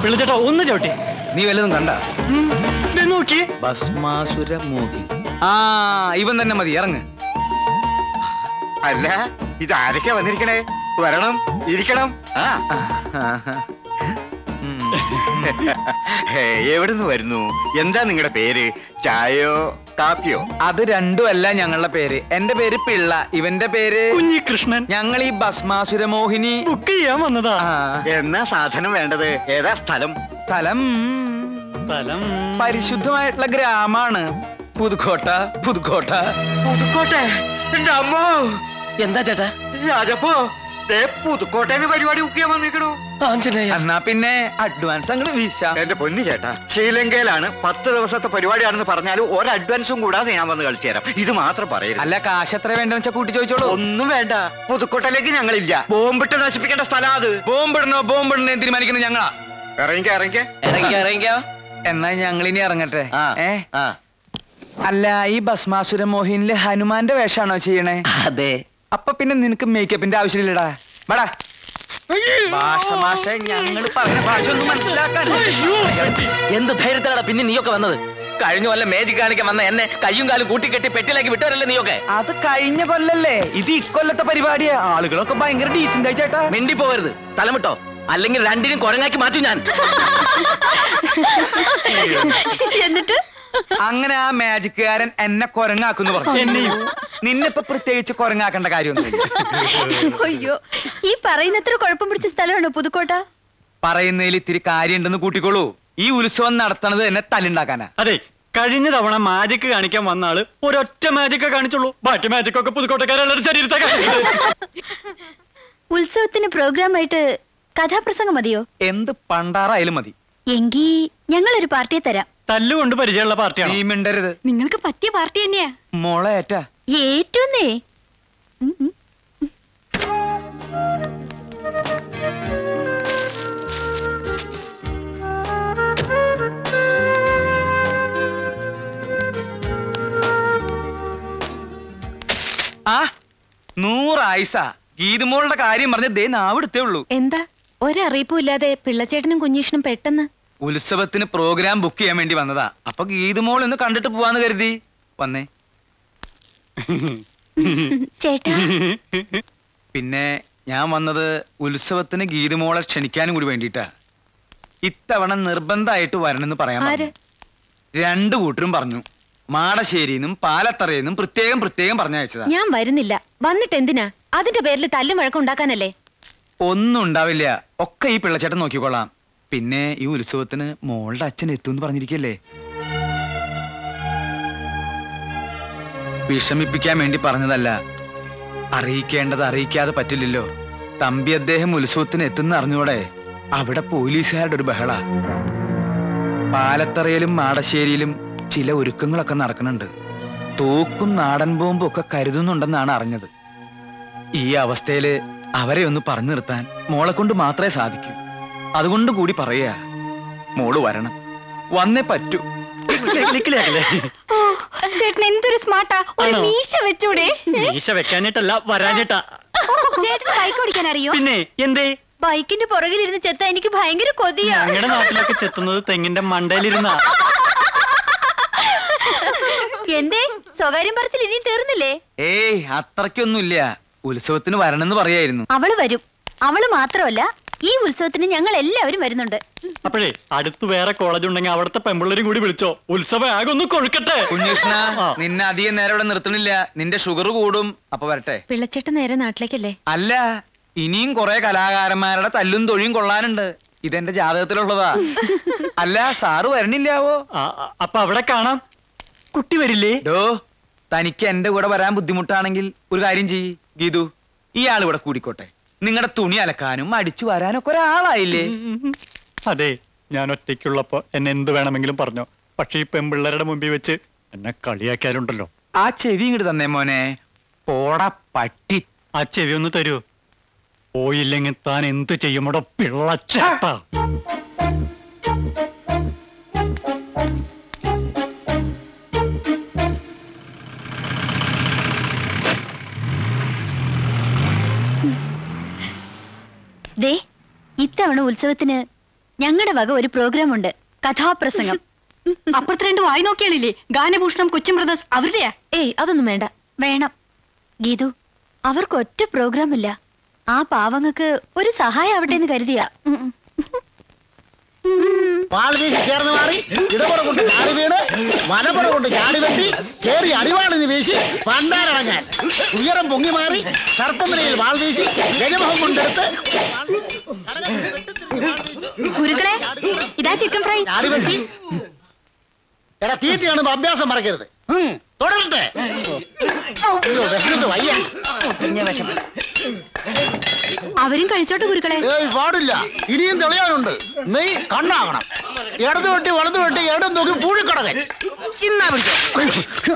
പിള്ളച്ചേട്ടാ ഒന്ന് ചവിട്ടി നീ വല്ലതും കണ്ട നോക്കി ഭസ്മാസുര മോഹി ആ ഇവൻ തന്നെ മതി ഇറങ്ങ് അല്ല ഇത് ആരൊക്കെ വന്നിരിക്കണേ വരണം ഇരിക്കണം ആ എവിടുന്ന് വരുന്നു എന്താ നിങ്ങളുടെ പേര് ചായയോ കാപ്പിയോ അത് രണ്ടുമല്ല ഞങ്ങളുടെ പേര് എന്റെ പേര് പിള്ള ഇവന്റെ പേര് കുഞ്ഞികൃഷ്ണൻ ഞങ്ങൾ ഈ ഭസ്മാസുര മോഹിനി ബുക്ക് ചെയ്യാൻ വന്നതാ ആ, എന്നാ സാധനം വേണ്ടത് ഏതാ സ്ഥലം സ്ഥലം സ്ഥലം പരിശുദ്ധമായിട്ടുള്ള ഗ്രാമാണ് പുതുക്കോട്ട പുതുക്കോട്ട പുതുക്കോട്ടെ എന്റെ അമ്മോ എന്താ ചേട്ടാ രാജപ്പോ ദേ പുതുക്കോട്ടേന്ന് പരിപാടി ബുക്ക് ചെയ്യാൻ വന്നിരിക്കണു ആഞ്ജനേയ എന്നാ പിന്നെ അഡ്വാൻസ് അങ്ങോട്ട് വീശ എന്റെ പൊന്നു ചേട്ടാ ശ്രീലങ്കയിലാണ് പത്ത് ദിവസത്തെ പരിപാടിയാണെന്ന് പറഞ്ഞാലും ഒരു അഡ്വാൻസും കൂടാതെ ഞാൻ വന്ന് കളിച്ചു തരാം ഇത് മാത്രം പറയരുത് അല്ല കാശ് എത്ര വേണ്ടെന്ന് വെച്ചാ കൂട്ടി ചോദിച്ചോളൂ ഒന്നും വേണ്ട പുതുക്കോട്ടയിലേക്ക് ഞങ്ങളില്ല ബോംബിട്ട് നശിപ്പിക്കേണ്ട സ്ഥലം അത് ബോംബിടണോ ബോംബിടണോ തീരുമാനിക്കുന്നത് ഞങ്ങളാ ഇറങ്ങിക്ക ഇറങ്ങിക്ക ഇറങ്ങിക്കോ ഇറങ്ങിക്കോ എന്നാ ഞങ്ങൾ ഇനി ഇറങ്ങട്ടെ ആ ഏ ആ അല്ല ഈ ഭസ്മാസുര മോഹിനില് ഹനുമാന്റെ വേഷാണോ ചെയ്യണേ അതെ അപ്പൊ പിന്നെ നിനക്ക് മേക്കപ്പിന്റെ ആവശ്യമില്ലടാ വേടാ ഭാഷ ഭാഷ ഞങ്ങൾ പറയുന്ന ഭാഷ ഒന്നും മനസ്സിലാക്കാൻ എന്ത് ധൈര്യത്തിലാണ് പിന്നെ നീയൊക്കെ വന്നത് കഴിഞ്ഞ കൊല്ലം മേജിക് കാണിക്കാൻ വന്ന എന്നെ കയ്യും കാലും കൂട്ടിക്കെട്ടി പെട്ടിലേക്ക് വിട്ടവരല്ലേ നീയൊക്കെ അത് കഴിഞ്ഞ കൊല്ലല്ലേ ഇത് ഇക്കൊല്ലത്തെ പരിപാടിയാ ആളുകളൊക്കെ ഭയങ്കര ഡീസന്റ് ആയി ചേട്ടാ മിണ്ടി പോവരുത് തലമിട്ടോ അല്ലെങ്കിൽ രണ്ടിനും കുരങ്ങാക്കി മാറ്റും ഞാൻ എന്നിട്ട് അങ്ങനെ ആ മാജിക്കുകാരൻ എന്നെ കൊരങ്ങാക്കുന്നു പറഞ്ഞു എന്നെയും. നിന്നിപ്പോ പ്രത്യേകിച്ച് കൊരങ്ങാക്കേണ്ട കാര്യമൊന്നുമില്ല അയ്യോ ഈ പറയുന്നത്ര കുഴപ്പം പിടിച്ച സ്ഥലമാണോ പുതുക്കോട്ട പറയുന്നതിൽ ഇത്തിരി കാര്യമുണ്ടെന്ന് കൂട്ടിക്കോളൂ ഈ ഉത്സവം നടത്തണത് എന്നെ തല്ലുണ്ടാക്കാനാ അതെ കഴിഞ്ഞ തവണ മാജിക് കാണിക്കാൻ വന്ന ആള് ഒരൊറ്റ മാജിക്കേ കാണിച്ചുള്ളൂ ബാക്കി മാജിക് ഒക്കെ പുതുക്കോട്ടക്കാരുടെ ശരീരത്തെ കാണിച്ചത്. ഉത്സവത്തിന് പ്രോഗ്രാം ആയിട്ട് കഥാപ്രസംഗം മതിയോ എന്ത് പണ്ടാറായാലും മതി എങ്കി ഞങ്ങളൊരു പാർട്ടിയെ തരാം തല്ലുകൊണ്ട് പരിചയമുള്ള പാർട്ടിയാണ് നീ മിണ്ടരുത് നിങ്ങൾക്ക് പറ്റിയ പാർട്ടി തന്നെയാ മോളെ ഏറ്റാ ഏറ്റവുന്നേ ഉം ഉം. ആ നൂറായിസ ഗീതുമോളുടെ കാര്യം പറഞ്ഞ് ദേ നാവിടുത്തേ ഉള്ളൂ എന്താ ഒരറിയിപ്പും ഇല്ലാതെ പിള്ളച്ചേട്ടനും കുഞ്ഞീഷനും പെട്ടെന്ന് ഉത്സവത്തിന് പ്രോഗ്രാം ബുക്ക് ചെയ്യാൻ വേണ്ടി വന്നതാ അപ്പൊ ഗീതുമോൾ ഒന്ന് കണ്ടിട്ട് പോവാന്ന് കരുതി വന്നേ ചേട്ടാ പിന്നെ ഞാൻ വന്നത് ഉത്സവത്തിന് ഗീതുമോളെ ക്ഷണിക്കാനും കൂടി വേണ്ടിയിട്ടാ ഇത്തവണ നിർബന്ധമായിട്ട് വരണമെന്ന് പറയാൻ ആര്? പറഞ്ഞു. രണ്ടു കൂട്ടരും പറഞ്ഞു മാടശ്ശേരിന്നും പാലത്തറയെന്നും പ്രത്യേകം പ്രത്യേകം പറഞ്ഞയച്ചതാ ഞാൻ വരുന്നില്ല വന്നിട്ട് എന്തിനാ അതിന്റെ പേരിൽ തല്ലും വഴക്കം ഉണ്ടാക്കാനല്ലേ ഒന്നും ഉണ്ടാവില്ല ഒക്കെ ഈ പിള്ളച്ചേട്ടൻ നോക്കിക്കൊള്ളാം പിന്നെ ഈ ഉത്സവത്തിന് മോളുടെ അച്ഛൻ എത്തുമെന്ന് പറഞ്ഞിരിക്കല്ലേ വിഷമിപ്പിക്കാൻ വേണ്ടി പറഞ്ഞതല്ല അറിയിക്കേണ്ടത് അറിയിക്കാതെ പറ്റില്ലല്ലോ തമ്പി അദ്ദേഹം ഉത്സവത്തിന് എത്തുന്ന അറിഞ്ഞൂടെ അവിടെ പോലീസുകാരുടെ ഒരു ബഹള പാലത്തറയിലും മാടശ്ശേരിയിലും ചില ഒരുക്കങ്ങളൊക്കെ നടക്കുന്നുണ്ട് തോക്കും നാടൻ ബോംബും ഒക്കെ കരുതുന്നുണ്ടെന്നാണ് അറിഞ്ഞത് ഈ അവസ്ഥയില് അവരെ ഒന്ന് പറഞ്ഞു നിർത്താൻ മോളെ കൊണ്ട് മാത്രമേ സാധിക്കൂ അതുകൊണ്ട് കൂടി പറയാ മോള് വരണം വന്നേ പറ്റൂ ചേട്ടൻ എന്തൊരു സ്മാർട്ടാ ഒരു ആണോ? മീശ വെച്ചൂടെ മീശ വെക്കാനിട്ടല്ല വരാനിട്ടാ ചേട്ടന് ബൈക്ക് ഓടിക്കാൻ അറിയോ പിന്നെ എന്തേ ബൈക്കിന്റെ പുറകിലിരുന്ന് ചെത്ത എനിക്ക് ഭയങ്കര കൊതിയാ ഞങ്ങളുടെ നാട്ടിലൊക്കെ ചെത്തുന്നത് തെങ്ങിന്റെ മണ്ടയിലിരുന്ന എന്തേ സ്വകാര്യം പറച്ചിൽ ഇനിയും തീർന്നില്ലേ ഏയ് അത്രയ്ക്കൊന്നുമില്ല ഉത്സവത്തിന് വരണമെന്ന് പറയായിരുന്നു അവള് വരും അവള് മാത്രമല്ല ഈ ഉത്സവത്തിന് ഞങ്ങൾ എല്ലാവരും വരുന്നുണ്ട് അപ്പോഴേ അടുത്ത് വേറെ കോളേജ് ഉണ്ടെങ്കിൽ അവിടുത്തെ പെമ്പിള്ളേരും കൂടി വിളിച്ചോ ഉത്സവം ആകെ ഒന്ന് കൊഴുക്കട്ടെ കുഞ്ഞുഷ്ണ ആ. നിന്നെ അധികം നേരം ഇവിടെ നിർത്തണില്ല നിന്റെ ഷുഗർ കൂടും അപ്പൊ വരട്ടെ പിള്ളച്ചേട്ടൻ നേരെ നാട്ടിലേക്കല്ലേ അല്ല ഇനിയും കുറെ കലാകാരന്മാരുടെ തല്ലും തൊഴിയും കൊള്ളാനുണ്ട് ഇതെന്റെ ജാതകത്തിലുള്ളതാ അല്ല സാറ് വരണില്ലാവോ ആ, ആ, അപ്പൊ അവിടെ കാണാം കുട്ടി വരില്ലേ ഡോ തനിക്ക് എന്റെ കൂടെ വരാൻ ബുദ്ധിമുട്ടാണെങ്കിൽ ഒരു കാര്യം ചെയ്യ് ഗീതു ഇയാൾ ഇവിടെ കൂടിക്കോട്ടെ നിങ്ങളുടെ തുണി അലക്കാനും അടിച്ചു വരാനൊക്കെ ഒരാളായില്ലേ അതെ ഞാൻ ഒറ്റയ്ക്കുള്ളപ്പോ എന്നെ എന്ത് വേണമെങ്കിലും പറഞ്ഞോ പക്ഷെ ഈ പെമ്പിള്ളേരുടെ മുമ്പിൽ വെച്ച് എന്നെ കളിയാക്കിയാലുണ്ടല്ലോ ആ ചെവി ഇങ്ങോട്ട് തന്നേ മോനെ പോടാ പട്ടി ആ ചെവി ഒന്ന് തരൂ പോയില്ലെങ്കിൽ താൻ എന്ത് ചെയ്യുമോടോ പിള്ളച്ചേട്ടാ ദേ ഇത്തവണ ഉത്സവത്തിന് ഞങ്ങളുടെ വക ഒരു പ്രോഗ്രാം ഉണ്ട് കഥാപ്രസംഗം അപ്പുറത്ത് രണ്ട് വായി നോക്കിയാളില്ലേ ഗാനഭൂഷണം കൊച്ചിൻ ബ്രദേഴ്സ് അവരുടെയാ ഏയ് അതൊന്നും വേണ്ട വേണം ഗീതു അവർക്ക് ഒറ്റ പ്രോഗ്രാം ഇല്ല ആ പാവങ്ങൾക്ക് ഒരു സഹായം ആവട്ടെ എന്ന് കരുതിയാ ഉം, ഉം. വാൾ വീശി ചേർന്ന് മാറി ഇടപുറ കൊണ്ട് ചാടി വീണ് വലപ്പുറ കൊണ്ട് ചാടി വെട്ടി കേറി അടിവാളിന് വീശി പണ്ടാരടങ്ങാൻ ഉയരം പൊങ്ങി മാറി സർപ്പനിലയിൽ വാൾ വീശി ഗജമുഖം കൊണ്ടെടുത്ത് ഗുരുക്കളെ ഇതാ ചിക്കൻ ഫ്രൈ ചാടി വെട്ടി എടാ തീറ്റ കാണുമ്പോ അഭ്യാസം മറക്കരുത് ഉം, തുടരട്ടെ അയ്യോ വിശന്നിട്ട് വയ്യ പിന്നെ വിഷം അവരും കഴിച്ചോട്ടെ ഗുരുക്കളെ ഏയ് പാടില്ല ഇനിയും തെളിയാനുണ്ട് നെയ് കണ്ണാകണം ഇടത് വെട്ടി വലത് വെട്ടി ഇടം നോക്കി പൂഴിക്കടകൻ ഇന്നാ പിടിച്ചോ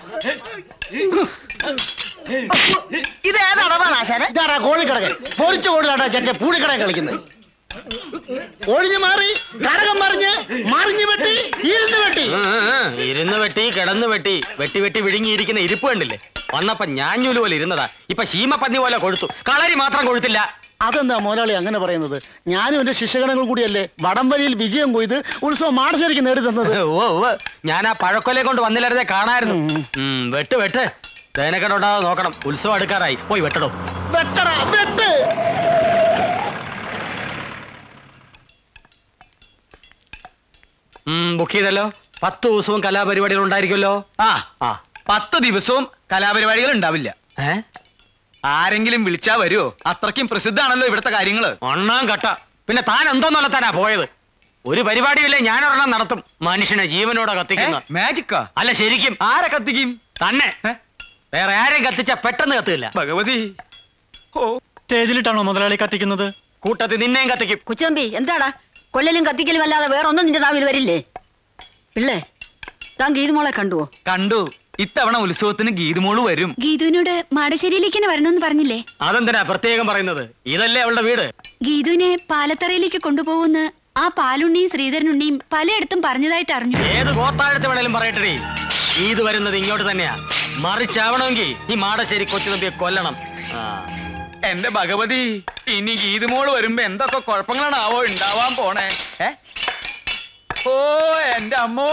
ഇത് ഏത് അടവാണ് ആശാനെ ഇതാരാ കോഴിക്കടകൻ പൊരിച്ച കോഴിലാട്ടാ ചെറ്റ പൂഴിക്കട കളിക്കുന്നത് ഒഴിഞ്ഞു മാറി കടകം മറിഞ്ഞ് മറിഞ്ഞു വെട്ടി ഇരുന്ന് വെട്ടി ഇരുന്ന് വെട്ടി കിടന്ന് വെട്ടി വെട്ടി വെട്ടി വിഴുങ്ങിയിരിക്കുന്ന ഇരിപ്പ് കണ്ടില്ലേ വന്നപ്പോ ഞാഞ്ഞൂല് പോലെ ഇരുന്നതാ ഇപ്പൊ ശീമപ്പന്നി പോലെ കൊഴുത്തു കളരി മാത്രം കൊഴുത്തില്ല അതെന്താ മോലാളി അങ്ങനെ പറയുന്നത് ഞാനും എന്റെ ശിഷ്യഗണങ്ങൾ കൂടിയല്ലേ വടംവലിയിൽ വിജയം കൊയ്ത് ഉത്സവം മാടശ്ശേരിക്ക് നേടി തന്നത് ഓ ഓ ഞാൻ ആ പഴക്കൊലയെ കൊണ്ട് വന്നില്ലായിരുന്നേ കാണായിരുന്നു ഉം, വെട്ട് വെട്ട് തേനക്കെട്ടുണ്ടാകാതെ നോക്കണം ഉത്സവം അടുക്കാറായി പോയി വെട്ടടോ വെട്ടടാ വെട്ട് ബുക്ക് ചെയ്തല്ലോ പത്ത് ദിവസവും കലാപരിപാടികൾ ഉണ്ടായിരിക്കുമല്ലോ ആ ആ പത്ത് ദിവസവും കലാപരിപാടികൾ ഉണ്ടാവില്ല ഏ ആരെങ്കിലും വിളിച്ചാ വരുമോ അത്രയ്ക്കും പ്രസിദ്ധാണല്ലോ ഇവിടുത്തെ കാര്യങ്ങള് ഒന്നാം കട്ട പിന്നെ താൻ എന്തോന്നല്ല താനാ പോയത് ഒരു പരിപാടിയില്ലേ ഞാൻ ഒരെണ്ണം നടത്തും മനുഷ്യനെ ജീവനോടെ കത്തിക്കുന്ന മാജിക്കാ അല്ല ശരിക്കും ആരെ കത്തിക്കും തന്നെ വേറെ ആരെയും കത്തിച്ച പെട്ടെന്ന് കത്തില്ല ഭഗവതി സ്റ്റേജിലിട്ടാണോ മുതലാളി കത്തിക്കുന്നത് കൂട്ടത്തിൽ നിന്നെയും കത്തിക്കും കൊച്ചുതമ്പി എന്താടാ കൊല്ലലും കത്തിക്കലും അല്ലാതെ വേറെ ഒന്നും നിന്റെ നാവിൽ വരില്ലേ പിള്ളേ താൻ ഗീതുമോളെ കണ്ടുവോ കണ്ടു ഇത്തവണ ഉത്സവത്തിന് ഗീതുമോള് വരും ഗീതുവിനോട് മാടശ്ശേരിയിലേക്ക് തന്നെ വരണമെന്ന് പറഞ്ഞില്ലേ അതെന്തിനാ പ്രത്യേകം പറയുന്നത് ഇതല്ലേ അവളുടെ വീട് ഗീതുവിനെ പാലത്തറയിലേക്ക് കൊണ്ടുപോകുന്ന ആ പാലുണ്ണിയും ശ്രീധരനുണ്ണിയും പലയിടത്തും പറഞ്ഞതായിട്ട് അറിഞ്ഞു ഏത് ഗോത്താഴത്ത് വേണേലും പറയട്ടെ ഇത് വരുന്നത് ഇങ്ങോട്ട് തന്നെയാ മറിച്ചാവണമെങ്കിൽ ഈ മാടശ്ശേരി കൊച്ചു തമ്പിയെ കൊല്ലണം ആ. എന്റെ ഭഗവതി ഇനി ഗീതുമോള് വരുമ്പോ എന്തൊക്കെ കുഴപ്പങ്ങളാണാവോ ഉണ്ടാവാൻ പോണേ ഏ? ഓ എന്റെ അമ്മോ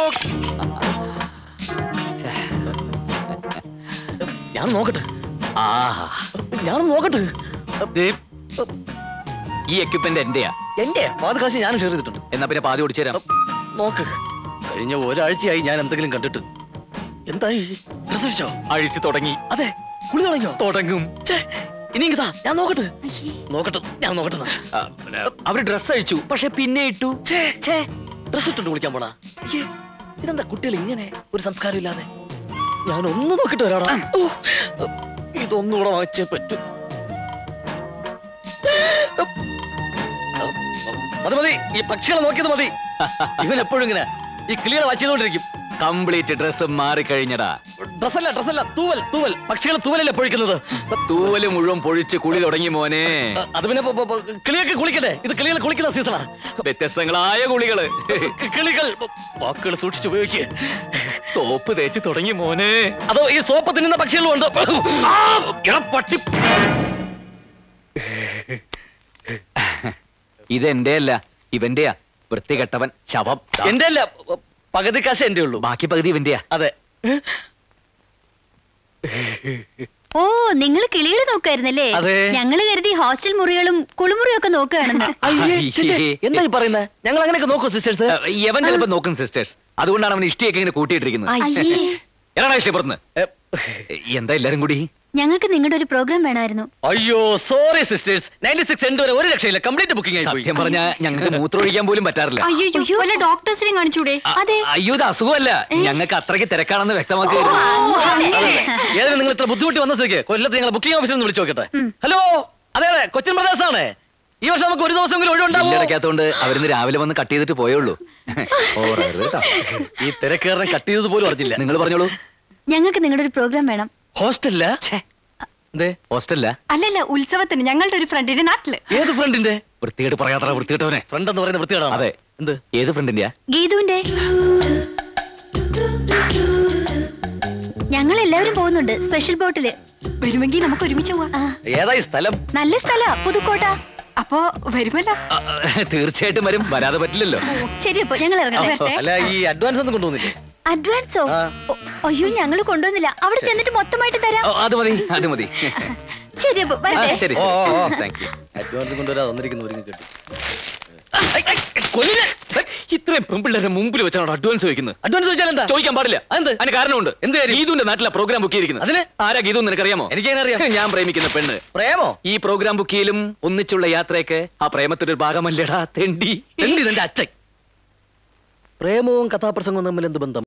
ഞാൻ നോക്കട്ടെ ആഹാ. ഞാൻ നോക്കട്ടെ ഈ എക്യുപ്മെന്റ് എന്റെയാ എന്റെ പാതി കാശ് ഞാൻ ഷെയർ ചെയ്തിട്ടുണ്ട് എന്നാ പിന്നെ പാതി ഓടിച്ചു തരാം നോക്ക് കഴിഞ്ഞ ഒരാഴ്ചയായി ഞാൻ എന്തെങ്കിലും കണ്ടിട്ട് എന്തായി ഡ്രസ് അടിച്ചോ അഴിച്ചു തുടങ്ങി അതെ കുളി തുടങ്ങിയോ തുടങ്ങും ഛേ, ഇനി ഇങ്ങതാ ഞാൻ നോക്കട്ടെ നോക്കട്ടെ ഞാൻ നോക്കട്ടെ എന്നാ. ആ, അവര് ഡ്രസ് അഴിച്ചു പക്ഷെ പിന്നെ ഇട്ടു ഛേ, ഛേ, ഡ്രസ് ഇട്ടുണ്ട് കുളിക്കാൻ പോടാ അയ്യേ, ഇതെന്താ കുട്ടികൾ ഇങ്ങനെ ഒരു സംസ്കാരം ഇല്ലാതെ ഞാൻ ഒന്ന് നോക്കിട്ട് വരാടാ ഓ, ഇതൊന്നുകൂടെ വാങ്ങിച്ചേ പറ്റൂ മതി മതി ഈ പക്ഷികളെ നോക്കിയത് മതി ഇവൻ എപ്പോഴും ഇങ്ങനെ ഈ കിളികളെ വായിച്ചുകൊണ്ടിരിക്കും കംപ്ലീറ്റ് ഡ്രസ് മാറിക്കഴിഞ്ഞടാ ഡ്രസ്സല്ല ഡ്രസ്സല്ല തൂവൽ തൂവൽ പക്ഷികൾ തൂവലല്ലേ പൊഴിക്കുന്നത് തൂവല് മുഴുവൻ പൊഴിച്ച് കുളി തുടങ്ങി മോനെ അത് പിന്നെ പ- പ- പ- കിളിയൊക്കെ കുളിക്കട്ടെ ഇത് കിളികൾ കുളിക്കുന്ന സീസണാ വ്യത്യസ്തങ്ങളായ കുളികള് കിളികൾ വാക്കുകൾ സൂക്ഷിച്ച് ഉപയോഗിക്കുക സോപ്പ് തേച്ച് തുടങ്ങി മോനെ അതോ ഈ സോപ്പ് തിന്നുന്ന പക്ഷികളും ഉണ്ട് ആ, എടാ പട്ടി ഇതെന്റെ അല്ല ഇവന്റെയാ വൃത്തികെട്ടവൻ ശവം ദാ. എന്റെ അല്ല പകുതി കാശ് എന്റെ ഉള്ളൂ ബാക്കി പകുതി ഇവന്റെയാ അതെ ഓ നിങ്ങൾ കിളികൾ നോക്കായിരുന്നല്ലേ അതെ. ഞങ്ങള് കരുതി ഹോസ്റ്റൽ മുറികളും കുളിമുറിയും ഒക്കെ നോക്കുകയാണെന്ന് അയ്യേ, ചേച്ചി, എന്താ ഈ പറയുന്നത് ഞങ്ങൾ അങ്ങനെയൊക്കെ നോക്കൂ സിസ്റ്റേഴ്സ് യവൻ ചിലപ്പോ നോക്കും സിസ്റ്റേഴ്സ് അതുകൊണ്ടാണ് അവൻ ഇഷ്ടിയൊക്കെ ഇങ്ങനെ കൂട്ടിയിട്ടിരിക്കുന്നത് അയ്യേ എടാ ഇഷ്ടം പുറത്തുനിന്ന് എന്താ എല്ലാരും കൂടി ഞങ്ങൾക്ക് നിങ്ങളുടെ ഒരു പ്രോഗ്രാം വേണമായിരുന്നു അയ്യോ sorry sisters ninety six end വരെ ഒരു രക്ഷയില്ല കംപ്ലീറ്റ് ബുക്കിംഗ് ആയി പോയി സത്യം പറഞ്ഞാ ഞങ്ങൾക്ക് മൂത്രമൊഴിക്കാൻ പോലും പറ്റാറില്ല അയ്യോ വല്ല ഡോക്ടേഴ്സിനെയും കാണിച്ചൂടെ അതെ അയ്യോ ഇത് അസുഖമല്ല ഞങ്ങൾക്ക് അത്രയ്ക്ക് തിരക്കാണെന്ന് വ്യക്തമാക്കുകയായിരുന്നു അങ്ങനെ. ഏതായാലും നിങ്ങൾ ഇത്ര ബുദ്ധിമുട്ടി വന്ന സ്ഥിതിക്ക് കൊല്ലത്ത് നിങ്ങൾ ബുക്കിംഗ് ഓഫീസിൽ നിന്ന് വിളിച്ചു നോക്കട്ടെ ഹലോ അതെ അതെ കൊച്ചിൻ ബ്രദേഴ്സ് ആണ് ഈ വർഷം നമുക്ക് ഒരു ദിവസം ഒഴിവുണ്ടാവും ബില്ലടയ്ക്കാത്തോണ്ട് അവരിന്ന് രാവിലെ വന്ന് കട്ട് ചെയ്തിട്ട് പോയുള്ളൂ ഓവറായിരുന്നു കേട്ടോ ഈ തിരക്കേറിനെ കട്ട് ചെയ്തത് പോലും അറിഞ്ഞില്ല നിങ്ങൾ പറഞ്ഞോളൂ ഞങ്ങൾക്ക് നിങ്ങളുടെ ഒരു പ്രോഗ്രാം വേണം ഹോസ്റ്റലില്ല എന്തേ ഹോസ്റ്റലില്ല അല്ലല്ല ഉത്സവത്തിന് ഞങ്ങളുടെ ഒരു ഫ്രണ്ടിന്റെ നാട്ടില് ഏത് ഫ്രണ്ടിന്റെ വൃത്തികേട്ട് പറയാത്ര വൃത്തികെട്ടവനെ ഫ്രണ്ട് എന്ന് പറയുന്ന വൃത്തികേടാണ് അതെ എന്ത് ഏത് ഫ്രണ്ടിന്റെയാ ഗീതുവിന്റെ ഞങ്ങൾ എല്ലാവരും പോകുന്നുണ്ട് സ്പെഷ്യൽ ബോട്ടില് വരുമെങ്കിൽ നമുക്ക് ഒരുമിച്ച് പോവാം ആ, ഏതാ ഈ സ്ഥലം നല്ല സ്ഥല പുതുക്കോട്ട അപ്പോ വരുമല്ലോ തീർച്ചയായിട്ടും വരും വരാതെ പറ്റില്ലല്ലോ ശരി അപ്പൊ ഞങ്ങൾ ഇറങ്ങട്ടെ അല്ല ഈ അഡ്വാൻസ് ഒന്നും കൊണ്ടുവന്നില്ലേ അഡ്വാൻസോ ഒ- അയ്യോ ഞങ്ങൾ കൊണ്ടുവന്നില്ല അവിടെ ചെന്നിട്ട് മൊത്തമായിട്ട് തരാം ഓ, അത് മതി അത് മതി ശരി അപ്പൊ ആ, വരട്ടെ ശരി ഓ, ഓ, ഓ. താങ്ക് യു അഡ്വാൻസ് കൊണ്ടുവരാതെ വന്നിരിക്കുന്നവരും കിട്ടി ഇത്രയും പെമ്പിള്ളേരുടെ മുമ്പിൽ വെച്ചാണ് അഡ്വാൻസ് ചോദിക്കുന്നത് അഡ്വാൻസ് ചോദിച്ചാൽ എന്താ ചോദിക്കാൻ പാടില്ല എന്ത് അതിന് കാരണമുണ്ട് എന്ത് കാര്യം? ഗീതുവിന്റെ നാട്ടിലെ പ്രോഗ്രാം ബുക്ക് ചെയ്തിരിക്കുന്നത് അതിന്? ആരാ ഗീതു എന്ന് നിനക്കറിയാമോ എനിക്കെങ്ങനെ അറിയാം ഞാൻ പ്രേമിക്കുന്ന പെണ്ണ് പ്രേമോ ഈ പ്രോഗ്രാം ബുക്ക് ചെയ്യലും ഒന്നിച്ചുള്ള യാത്രയൊക്കെ ആ പ്രേമത്തിന്റെ ഒരു ഭാഗമല്ലേടാ തെണ്ടി എന്ത് ഇതെന്റെ അച്ഛൻ പ്രേമവും കഥാപ്രസംഗവും തമ്മിൽ എന്ത് ബന്ധം